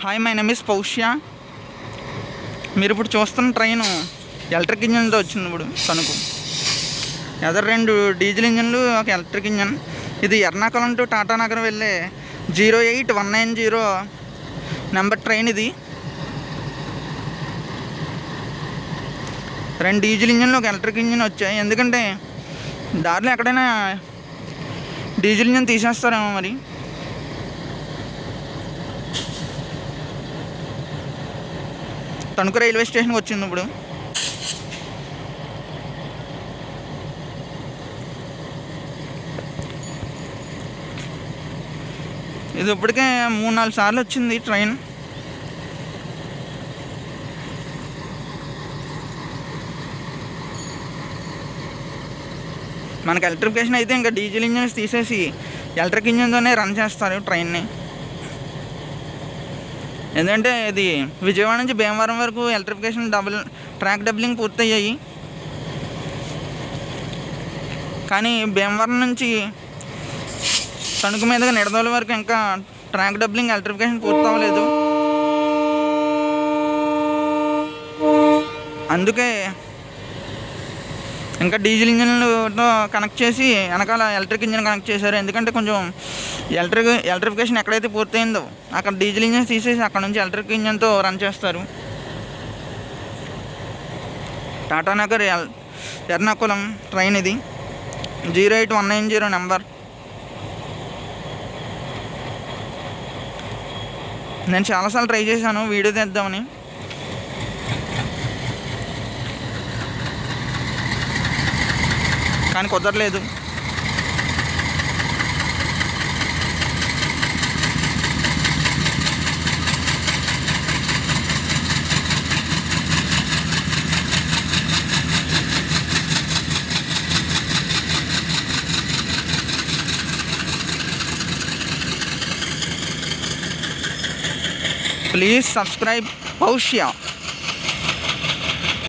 hi my name is Paushya మీరు ఇప్పుడు చూస్తున్న ట్రైన్ ఎలక్ట్రిక్ ఇంజన్తో వచ్చింది ఇప్పుడు తణుకు ఎదరు రెండు డీజిల్ ఇంజన్లు ఒక ఎలక్ట్రిక్ ఇంజన్ ఇది ఎర్నాకుళం టు టాటా నగర్ వెళ్ళే zero eight one nine zero number train ఇది రెండు డీజిల్ ఇంజన్లు ఒక ఎలక్ట్రిక్ ఇంజన్ వచ్చాయి ఎందుకంటే దారిలో ఎక్కడైనా డీజిల్ ఇంజన్ తీసేస్తారేమో మరి తణుకు రైల్వే స్టేషన్కి వచ్చింది ఇప్పుడు ఇది ఇప్పటికే మూడు నాలుగు సార్లు వచ్చింది ట్రైన్ మనకి ఎలక్ట్రిఫికేషన్ అయితే ఇంకా డీజిల్ ఇంజన్స్ తీసేసి ఎలక్ట్రిక్ ఇంజన్తోనే రన్ చేస్తారు ట్రైన్ని ఎందుకంటే ఇది విజయవాడ నుంచి భీమవరం వరకు ఎలక్ట్రిఫికేషన్ డబుల్ ట్రాక్ డబ్లింగ్ పూర్తయ్యాయి కానీ భీమవరం నుంచి తణుకు మీదుగా నిడదోల వరకు ఇంకా ట్రాక్ డబ్లింగ్ ఎలక్ట్రిఫికేషన్ పూర్తి అవ్వలేదు అందుకే ఇంకా డీజిల్ ఇంజన్లతో కనెక్ట్ చేసి వెనకాల ఎలక్ట్రిక్ ఇంజన్ కనెక్ట్ చేశారు ఎందుకంటే కొంచెం ఎలక్ట్రిక్ ఎలక్ట్రిఫికేషన్ ఎక్కడైతే పూర్తయిందో అక్కడ డీజిల్ ఇంజన్ తీసేసి అక్కడ నుంచి ఎలక్ట్రిక్ ఇంజన్తో రన్ చేస్తారు టాటా నగర్ ఎల్ ఎర్నాకుళం ట్రైన్ ఇది zero eight one nine zero number నేను చాలాసార్లు ట్రై చేశాను వీడియో తీద్దామని కానీ కుదరలేదు ప్లీజ్ సబ్స్క్రైబ్ పౌష్య